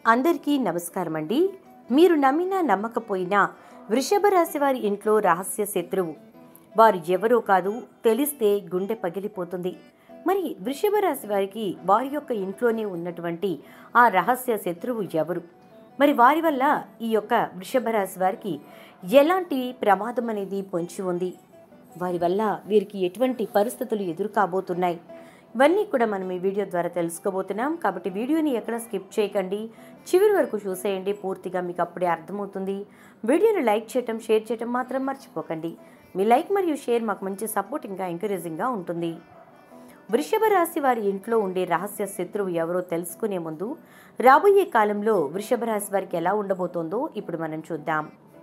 అందరికీ నమస్కారం అండి మీరు నమ్మినా నమ్మకపోయినా వృషభ రాశి వారి ఇంట్లో రహస్య శత్రువు వారు ఎవరో కాదు తెలిస్తే గుండె పగిలిపోతుంది మరి వృషభ రాశి వారికి వారి యొక్క ఇంట్లోనే ఉన్నటువంటి ఆ రహస్య శత్రువు ఎవరు మరి వారి వల్ల ఈ యొక్క వృషభ రాశి వారికి ఎలాంటి ప్రమాదం అనేది పొంచి ఉంది వారి వల్ల వీరికి ఎటువంటి పరిస్థితులు ఎదురు కాబోతున్నాయి ఇవన్నీ కూడా మనం ఈ వీడియో ద్వారా తెలుసుకోబోతున్నాం కాబట్టి వీడియోని ఎక్కడ స్కిప్ చేయకండి చివరి వరకు చూసేయండి పూర్తిగా మీకు అప్పుడే అర్థమవుతుంది వీడియోని లైక్ చేయటం షేర్ చేయటం మాత్రం మర్చిపోకండి మీ లైక్ మరియు షేర్ మాకు మంచి సపోర్ట్ ఇంకా ఎంకరేజింగ్గా ఉంటుంది వృషభ రాశి వారి ఇంట్లో ఉండే రహస్య శత్రువు ఎవరో తెలుసుకునే ముందు రాబోయే కాలంలో వృషభ రాశి వారికి ఎలా ఉండబోతోందో ఇప్పుడు మనం చూద్దాం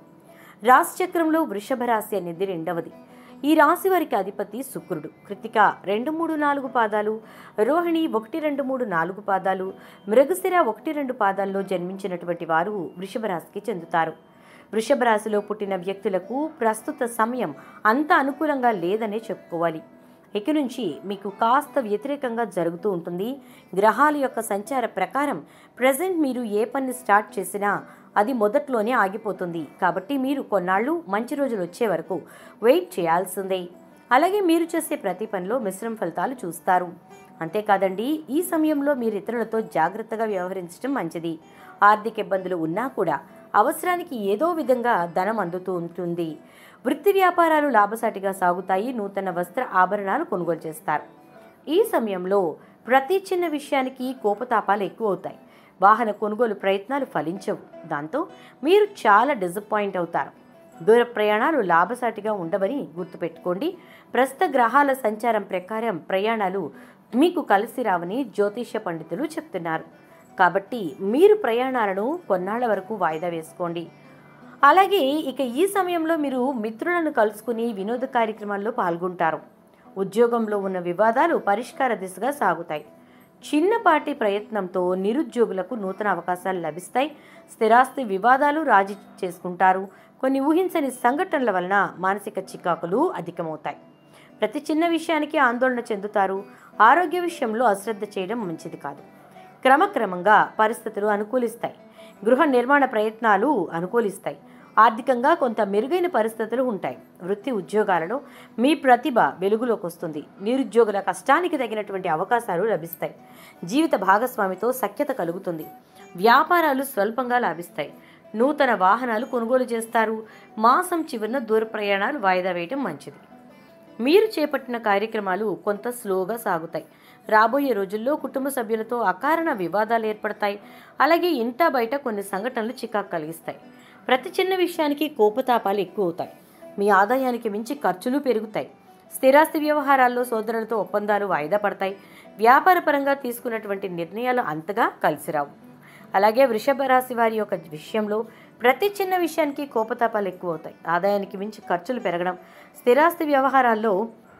రాశి చక్రంలో వృషభ రాశి అనేది రెండవది ఈ రాశి వారికి అధిపతి శుక్రుడు కృతిక రెండు మూడు నాలుగు పాదాలు రోహిణి ఒకటి రెండు మూడు నాలుగు పాదాలు మృగశిర ఒకటి రెండు పాదాల్లో జన్మించినటువంటి వారు వృషభ రాశికి చెందుతారు వృషభ రాశిలో పుట్టిన వ్యక్తులకు ప్రస్తుత సమయం అంత అనుకూలంగా లేదనే చెప్పుకోవాలి ఇక నుంచి మీకు కాస్త వ్యతిరేకంగా జరుగుతూ ఉంటుంది గ్రహాల యొక్క సంచార ప్రకారం ప్రజెంట్ మీరు ఏ పని స్టార్ట్ చేసినా అది మొదట్లోనే ఆగిపోతుంది కాబట్టి మీరు కొన్నాళ్ళు మంచి రోజులు వచ్చే వరకు వెయిట్ చేయాల్సిందే అలాగే మీరు చేసే ప్రతి పనిలో మిశ్రమ ఫలితాలు చూస్తారు అంతేకాదండి ఈ సమయంలో మీరు ఇతరులతో జాగ్రత్తగా వ్యవహరించడం మంచిది ఆర్థిక ఇబ్బందులు ఉన్నా కూడా అవసరానికి ఏదో విధంగా ధనం అందుతూ ఉంటుంది వృత్తి వ్యాపారాలు లాభసాటిగా సాగుతాయి నూతన వస్త్ర ఆభరణాలు కొనుగోలు చేస్తారు ఈ సమయంలో ప్రతి చిన్న విషయానికి కోపతాపాలు ఎక్కువ అవుతాయి వాహన కొనుగోలు ప్రయత్నాలు ఫలించవు దాంతో మీరు చాలా డిసప్పాయింట్ అవుతారు దూర ప్రయాణాలు లాభసాటిగా ఉండవని గుర్తుపెట్టుకోండి ప్రస్తుత గ్రహాల సంచారం ప్రకారం ప్రయాణాలు మీకు కలిసి రావని జ్యోతిష్య పండితులు చెప్తున్నారు కాబట్టి మీరు ప్రయాణాలను కొన్నాళ్ల వరకు వాయిదా వేసుకోండి అలాగే ఇక ఈ సమయంలో మీరు మిత్రులను కలుసుకుని వినోద కార్యక్రమాల్లో పాల్గొంటారు ఉద్యోగంలో ఉన్న వివాదాలు పరిష్కార దిశగా సాగుతాయి చిన్నపాటి ప్రయత్నంతో నిరుద్యోగులకు నూతన అవకాశాలు లభిస్తాయి స్థిరాస్తి వివాదాలు రాజీ చేసుకుంటారు కొన్ని ఊహించని సంఘటనల వలన మానసిక చికాకులు అధికమవుతాయి ప్రతి చిన్న విషయానికి ఆందోళన చెందుతారు ఆరోగ్య విషయంలో అశ్రద్ధ చేయడం మంచిది కాదు క్రమక్రమంగా పరిస్థితులు అనుకూలిస్తాయి గృహ నిర్మాణ ప్రయత్నాలు అనుకూలిస్తాయి ఆర్థికంగా కొంత మెరుగైన పరిస్థితులు ఉంటాయి వృత్తి ఉద్యోగాలలో మీ ప్రతిభ వెలుగులోకి వస్తుంది నిరుద్యోగుల కష్టానికి తగినటువంటి అవకాశాలు లభిస్తాయి జీవిత భాగస్వామితో సఖ్యత కలుగుతుంది వ్యాపారాలు స్వల్పంగా లాభిస్తాయి నూతన వాహనాలు కొనుగోలు చేస్తారు మాసం చివరిన దూర ప్రయాణాలు వాయిదా వేయటం మంచిది మీరు చేపట్టిన కార్యక్రమాలు కొంత స్లోగా సాగుతాయి రాబోయే రోజుల్లో కుటుంబ సభ్యులతో అకారణ వివాదాలు ఏర్పడతాయి అలాగే ఇంటా బయట కొన్ని సంఘటనలు చికాకు కలిగిస్తాయి ప్రతి చిన్న విషయానికి కోపతాపాలు ఎక్కువ అవుతాయి మీ ఆదాయానికి మించి ఖర్చులు పెరుగుతాయి స్థిరాస్తి వ్యవహారాల్లో సోదరులతో ఒప్పందాలు వాయిదా పడతాయి వ్యాపారపరంగా తీసుకున్నటువంటి నిర్ణయాలు అంతగా కలిసిరావు అలాగే వృషభ రాశి వారి యొక్క విషయంలో ప్రతి చిన్న విషయానికి కోపతాపాలు ఎక్కువ అవుతాయి ఆదాయానికి మించి ఖర్చులు పెరగడం స్థిరాస్తి వ్యవహారాల్లో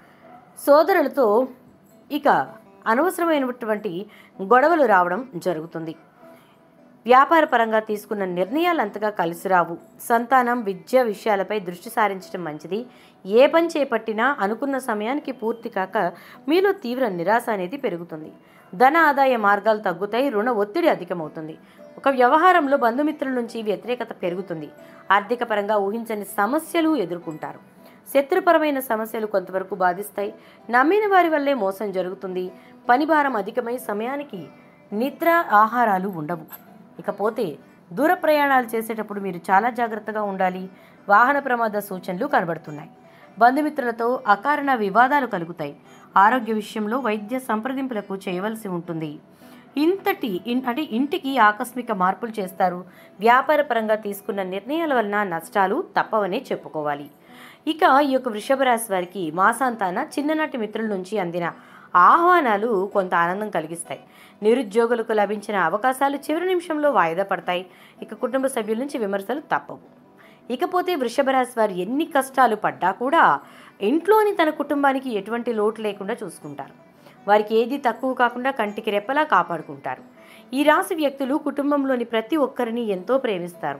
సోదరులతో ఇక అనవసరమైనటువంటి గొడవలు రావడం జరుగుతుంది వ్యాపార పరంగా తీసుకున్న నిర్ణయాలు అంతగా కలిసి రావు సంతానం విద్య విషయాలపై దృష్టి సారించడం మంచిది ఏ పని చేపట్టినా అనుకున్న సమయానికి పూర్తి కాక మీలో తీవ్ర నిరాశ అనేది పెరుగుతుంది ధన ఆదాయ మార్గాలు తగ్గుతాయి రుణ ఒత్తిడి అధికమవుతుంది ఒక వ్యవహారంలో బంధుమిత్రుల నుంచి వ్యతిరేకత పెరుగుతుంది ఆర్థిక పరంగా ఊహించని సమస్యలు ఎదుర్కొంటారు శత్రుపరమైన సమస్యలు కొంతవరకు బాధిస్తాయి నమ్మిన వారి వల్లే మోసం జరుగుతుంది పని భారం అధికమై సమయానికి నిద్ర ఆహారాలు ఉండవు ఇకపోతే దూర ప్రయాణాలు చేసేటప్పుడు మీరు చాలా జాగ్రత్తగా ఉండాలి వాహన ప్రమాద సూచనలు కనబడుతున్నాయి బంధుమిత్రులతో అకారణ వివాదాలు కలుగుతాయి ఆరోగ్య విషయంలో వైద్య సంప్రదింపులకు చేయవలసి ఉంటుంది ఇంతటి ఇన్- అంటే ఇంటికి ఆకస్మిక మార్పులు చేస్తారు వ్యాపార పరంగా తీసుకున్న నిర్ణయాల వలన నష్టాలు తప్పవనే చెప్పుకోవాలి ఇక ఈ యొక్క వృషభ రాశి వారికి మాసాంతాన చిన్ననాటి మిత్రుల నుంచి అందిన ఆహ్వానాలు కొంత ఆనందం కలిగిస్తాయి నిరుద్యోగులకు లభించిన అవకాశాలు చివరి నిమిషంలో వాయిదా పడతాయి ఇక కుటుంబ సభ్యుల నుంచి విమర్శలు తప్పవు ఇకపోతే వృషభ రాశి వారు ఎన్ని కష్టాలు పడ్డా కూడా ఇంట్లోని తన కుటుంబానికి ఎటువంటి లోటు లేకుండా చూసుకుంటారు వారికి ఏది తక్కువ కాకుండా కంటికి రెప్పలా కాపాడుకుంటారు ఈ రాశి వ్యక్తులు కుటుంబంలోని ప్రతి ఒక్కరిని ఎంతో ప్రేమిస్తారు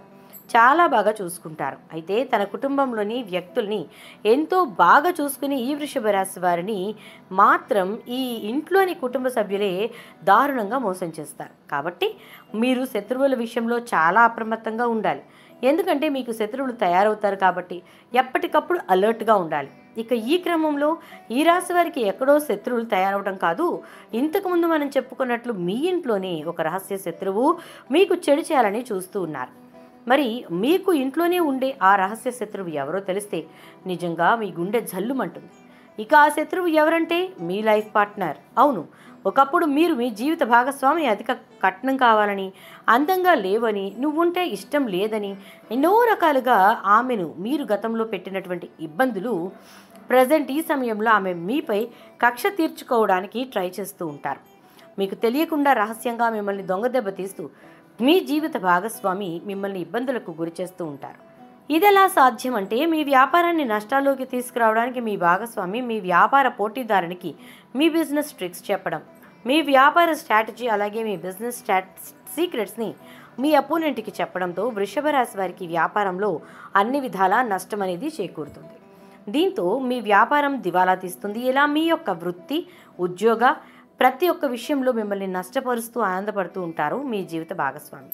చాలా బాగా చూసుకుంటారు అయితే తన కుటుంబంలోని వ్యక్తుల్ని ఎంతో బాగా చూసుకుని ఈ వృషభ రాశి వారిని మాత్రం ఈ ఇంట్లోని కుటుంబ సభ్యులే దారుణంగా మోసం చేస్తారు కాబట్టి మీరు శత్రువుల విషయంలో చాలా అప్రమత్తంగా ఉండాలి ఎందుకంటే మీకు శత్రువులు తయారవుతారు కాబట్టి ఎప్పటికప్పుడు అలర్ట్గా ఉండాలి ఇక ఈ క్రమంలో ఈ రాశి వారికి ఎక్కడో శత్రువులు తయారవడం కాదు ఇంతకుముందు మనం చెప్పుకున్నట్లు మీ ఇంట్లోనే ఒక రహస్య శత్రువు మీకు చెడు చేయాలని చూస్తూ ఉన్నారు మరి మీకు ఇంట్లోనే ఉండే ఆ రహస్య శత్రువు ఎవరో తెలిస్తే నిజంగా మీ గుండె జల్లుమంటుంది ఇక ఆ శత్రువు ఎవరంటే మీ లైఫ్ పార్ట్నర్ అవును ఒకప్పుడు మీరు మీ జీవిత భాగస్వామి అధిక కట్నం కావాలని అందంగా లేవని నువ్వుంటే ఇష్టం లేదని ఎన్నో రకాలుగా ఆమెను మీరు గతంలో పెట్టినటువంటి ఇబ్బందులు ప్రజెంట్ ఈ సమయంలో ఆమె మీపై కక్ష తీర్చుకోవడానికి ట్రై చేస్తూ ఉంటారు మీకు తెలియకుండా రహస్యంగా మిమ్మల్ని దొంగ దెబ్బ తీస్తూ మీ జీవిత భాగస్వామి మిమ్మల్ని ఇబ్బందులకు గురి చేస్తూ ఉంటారు ఇదెలా సాధ్యం అంటే మీ వ్యాపారాన్ని నష్టాల్లోకి తీసుకురావడానికి మీ భాగస్వామి మీ వ్యాపార పోటీదారునికి మీ బిజినెస్ ట్రిక్స్ చెప్పడం మీ వ్యాపార స్ట్రాటజీ అలాగే మీ బిజినెస్ స్టాట్ సీక్రెట్స్ని మీ అపోనెంట్కి చెప్పడంతో వృషభ రాశి వారికి వ్యాపారంలో అన్ని విధాలా నష్టం అనేది చేకూరుతుంది దీంతో మీ వ్యాపారం దివాలా తీస్తుంది ఇలా మీ యొక్క వృత్తి ఉద్యోగ ప్రతి ఒక్క విషయంలో మిమ్మల్ని నష్టపరుస్తూ ఆనందపడుతూ ఉంటారు మీ జీవిత భాగస్వామి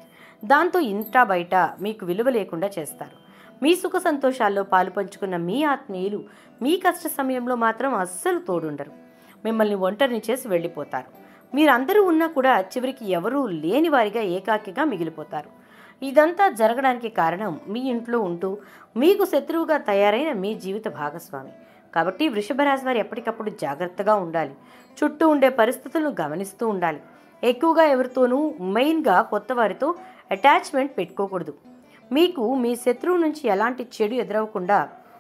దాంతో ఇంటా బయట మీకు విలువ లేకుండా చేస్తారు మీ సుఖ సంతోషాల్లో పాలు పంచుకున్న మీ ఆత్మీయులు మీ కష్ట సమయంలో మాత్రం అస్సలు తోడుండరు మిమ్మల్ని ఒంటరిని చేసి వెళ్ళిపోతారు మీరందరూ ఉన్నా కూడా చివరికి ఎవరూ లేని వారిగా ఏకాకిగా మిగిలిపోతారు ఇదంతా జరగడానికి కారణం మీ ఇంట్లో ఉంటూ మీకు శత్రువుగా తయారైన మీ జీవిత భాగస్వామి కాబట్టి వృషభ రాశి వారు ఎప్పటికప్పుడు జాగ్రత్తగా ఉండాలి చుట్టూ ఉండే పరిస్థితులను గమనిస్తూ ఉండాలి ఎక్కువగా ఎవరితోనూ మెయిన్గా కొత్త వారితో అటాచ్మెంట్ పెట్టుకోకూడదు మీకు మీ శత్రువు నుంచి ఎలాంటి చెడు ఎదురవకుండా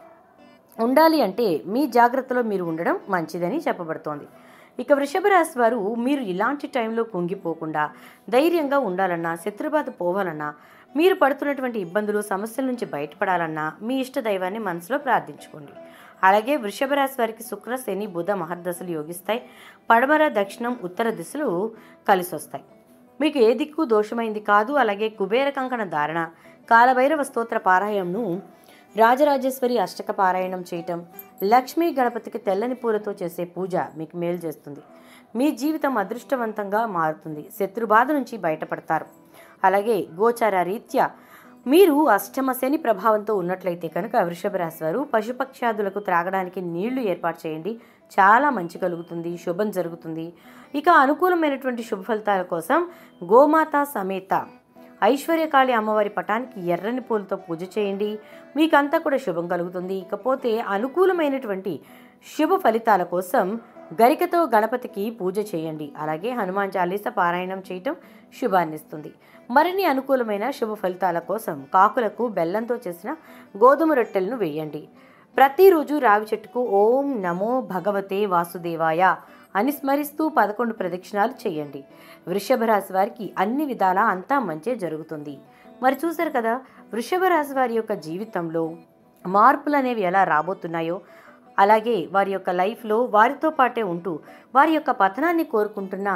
ఉండాలి అంటే మీ జాగ్రత్తలో మీరు ఉండడం మంచిదని చెప్పబడుతోంది ఇక వృషభ రాశి వారు మీరు ఇలాంటి టైంలో కుంగిపోకుండా ధైర్యంగా ఉండాలన్నా శత్రుబాధ పోవాలన్నా మీరు పడుతున్నటువంటి ఇబ్బందులు సమస్యల నుంచి బయటపడాలన్నా మీ ఇష్ట దైవాన్ని మనసులో ప్రార్థించుకోండి అలాగే వృషభ రాశి వారికి శుక్ర శని బుధ మహర్దశలు యోగిస్తాయి పడమర దక్షిణం ఉత్తర దిశలు కలిసి వస్తాయి మీకు ఏ దిక్కు దోషమైంది కాదు అలాగే కుబేర కంకణ ధారణ కాలభైరవ స్తోత్ర పారాయణంను రాజరాజేశ్వరి అష్టక పారాయణం చేయటం లక్ష్మీ గణపతికి తెల్లని పూలతో చేసే పూజ మీకు మేలు చేస్తుంది మీ జీవితం అదృష్టవంతంగా మారుతుంది శత్రుబాధ నుంచి బయటపడతారు అలాగే గోచార రీత్యా మీరు అష్టమ శని ప్రభావంతో ఉన్నట్లయితే కనుక వృషభ రాశి వారు పశుపక్షాదులకు త్రాగడానికి నీళ్లు ఏర్పాటు చేయండి చాలా మంచి కలుగుతుంది శుభం జరుగుతుంది ఇక అనుకూలమైనటువంటి శుభ ఫలితాల కోసం గోమాత సమేత ఐశ్వర్యకాళి అమ్మవారి పటానికి ఎర్రని పూలతో పూజ చేయండి మీకంతా కూడా శుభం కలుగుతుంది ఇకపోతే అనుకూలమైనటువంటి శుభ ఫలితాల కోసం గరికతో గణపతికి పూజ చేయండి అలాగే హనుమాన్ చాలీస పారాయణం చేయటం శుభాన్నిస్తుంది మరిన్ని అనుకూలమైన శుభ ఫలితాల కోసం కాకులకు బెల్లంతో చేసిన గోధుమ రొట్టెలను వేయండి ప్రతిరోజు రావి చెట్టుకు ఓం నమో భగవతే వాసుదేవాయ అని స్మరిస్తూ పదకొండు ప్రదక్షిణాలు చేయండి వృషభ రాశి వారికి అన్ని విధాలా అంతా మంచే జరుగుతుంది మరి చూశారు కదా వృషభ రాశి వారి యొక్క జీవితంలో మార్పులు అనేవి ఎలా రాబోతున్నాయో అలాగే వారి యొక్క లైఫ్లో వారితో పాటే ఉంటూ వారి యొక్క పతనాన్ని కోరుకుంటున్న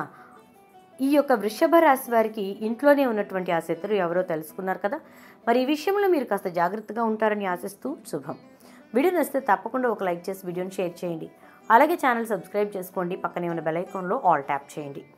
ఈ యొక్క వృషభ రాశి వారికి ఇంట్లోనే ఉన్నటువంటి ఆ శత్రువు ఎవరో తెలుసుకున్నారు కదా మరి ఈ విషయంలో మీరు కాస్త జాగ్రత్తగా ఉంటారని ఆశిస్తూ శుభం వీడియో నచ్చితే తప్పకుండా ఒక లైక్ చేసి వీడియోని షేర్ చేయండి అలాగే ఛానల్ సబ్స్క్రైబ్ చేసుకోండి పక్కనే ఉన్న బెల్ ఐకాన్లో ఆల్ ట్యాప్ చేయండి